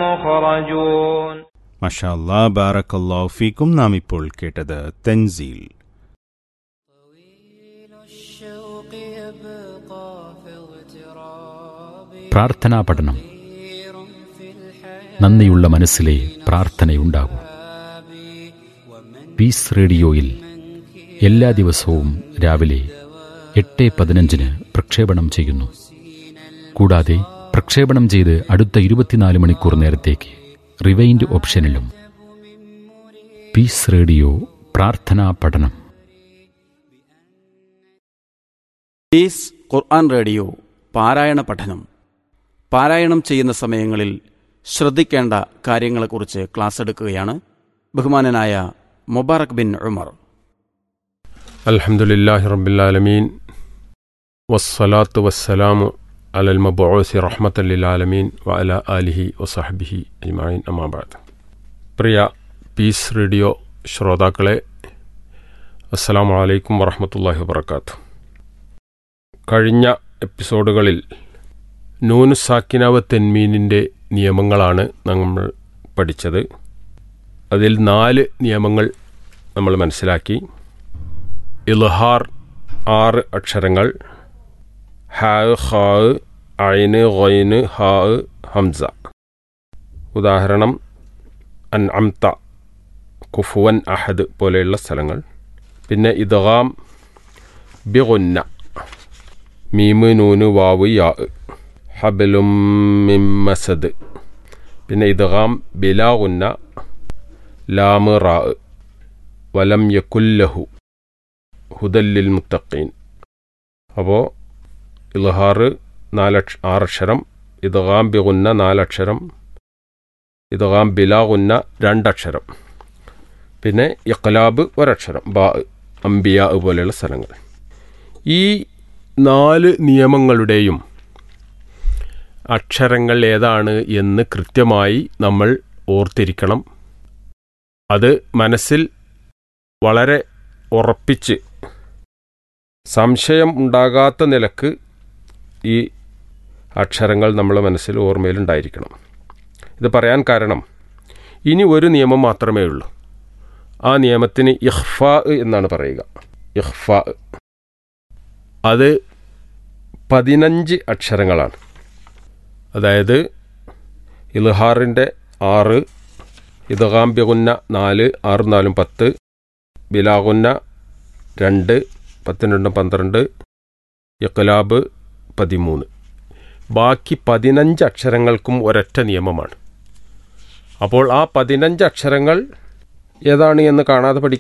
مخرجون മഷാ അല്ലാ ബാറക്കല്ലാഹു ഫീക്കും നാം ഇപ്പോൾ കേട്ടത് തൻസീൽ الشوق يبقى في اغتراب പ്രാർത്ഥനാ പഠനം خير في الحياة നന്ദിയുള്ള മനസ്സിലെ പ്രാർത്ഥനയുണ്ടാകും പീസ് റേഡിയോയിൽ എല്ലാ ദിവസവും രാവിലെ എട്ട് പതിനഞ്ചിന് പ്രക്ഷേപണം ചെയ്യുന്നു കൂടാതെ പ്രക്ഷേപണം ചെയ്ത് അടുത്ത ഇരുപത്തിനാല് മണിക്കൂർ നേരത്തേക്ക് റിവൈൻഡ് ഓപ്ഷനിലും പീസ് റേഡിയോ പ്രാർത്ഥനാ പഠനം പീസ് ഖുർആൻ റേഡിയോ പാരായണ പഠനം പാരായണം ചെയ്യുന്ന സമയങ്ങളിൽ ശ്രദ്ധിക്കേണ്ട കാര്യങ്ങളെക്കുറിച്ച് ക്ലാസ് എടുക്കുകയാണ് ബഹുമാനനായ മുബാറക് ബിൻ ഉമർ الحمد لله رب العالمين والصلاة والسلام على المبعوث رحمة للعالمين وعلى آله وصحبه أجمعين أما بعد പ്രിയ പീസ് റേഡിയോ ശ്രോതാക്കളെ അസ്സലാമു അലൈക്കും വറഹമത്തല്ലാഹി വബർക്കാത്തു കഴിഞ്ഞ എപ്പിസോഡുകളിൽ നൂനു സാക്കിനാവ് തെന്മീനിൻ്റെ നിയമങ്ങളാണ് നമ്മൾ പഠിച്ചത് അതിൽ നാല് നിയമങ്ങൾ നമ്മൾ മനസ്സിലാക്കി ഇൽഹാർ ആറ് അക്ഷരങ്ങൾ ഹാ ഹാ ഐന് ഗൈന് ഹാ ഹംസ ഉദാഹരണം അൻ അംത കുഫുവൻ അഹദ് പോലെയുള്ള സ്ഥലങ്ങൾ പിന്നെ ഇദ്ഗാം ബിഗുന്ന മീമ് നൂന് വാവ് യാ ഹബലും മിമ്മസദ് പിന്നെ ഇദ്ഗാം ബിലാഗുന്ന ലാമ് റാ വലം യക്കുല്ലഹു ഹുദല്ലിൽ മുത്തഖീൻ അപ്പോൾ ഇൽഹാറ് നാലക്ഷ ആറക്ഷരം ഇദ്ഗാം ബിഗുന്ന നാലക്ഷരം ഇദ്ഗാം ബിലാഗുന്ന രണ്ടക്ഷരം പിന്നെ ഇഖ്ലാബ് ഒരക്ഷരം ബാ അംബിയ പോലെയുള്ള സ്ഥലങ്ങൾ ഈ നാല് നിയമങ്ങളുടെയും അക്ഷരങ്ങൾ ഏതാണ് എന്ന് കൃത്യമായി നമ്മൾ ഓർത്തിരിക്കണം അത് മനസ്സിൽ വളരെ ഉറപ്പിച്ച് സംശയം ഉണ്ടാകാത്ത നിലക്ക് ഈ അക്ഷരങ്ങൾ നമ്മളെ മനസ്സിൽ ഓർമ്മയിലുണ്ടായിരിക്കണം ഇത് പറയാൻ കാരണം ഇനി ഒരു നിയമം മാത്രമേ ഉള്ളൂ ആ നിയമത്തിന് ഇഹ്ഫ എന്നാണ് പറയുക ഇഹ്ഫ അത് പതിനഞ്ച് അക്ഷരങ്ങളാണ് അതായത് ഇൽഹാറിൻ്റെ ആറ് ഇദ്ഗാംബ്യകുന്ന നാല് ആറ് നാലും പത്ത് ബിലാഗുന്ന രണ്ട് പത്തിന് രണ്ടും പന്ത്രണ്ട് ഇഖ്ലാബ് പതിമൂന്ന് ബാക്കി പതിനഞ്ച് അക്ഷരങ്ങൾക്കും ഒരൊറ്റ നിയമമാണ് അപ്പോൾ ആ പതിനഞ്ച് അക്ഷരങ്ങൾ ഏതാണ് എന്ന് കാണാതെ പഠിക്കാൻ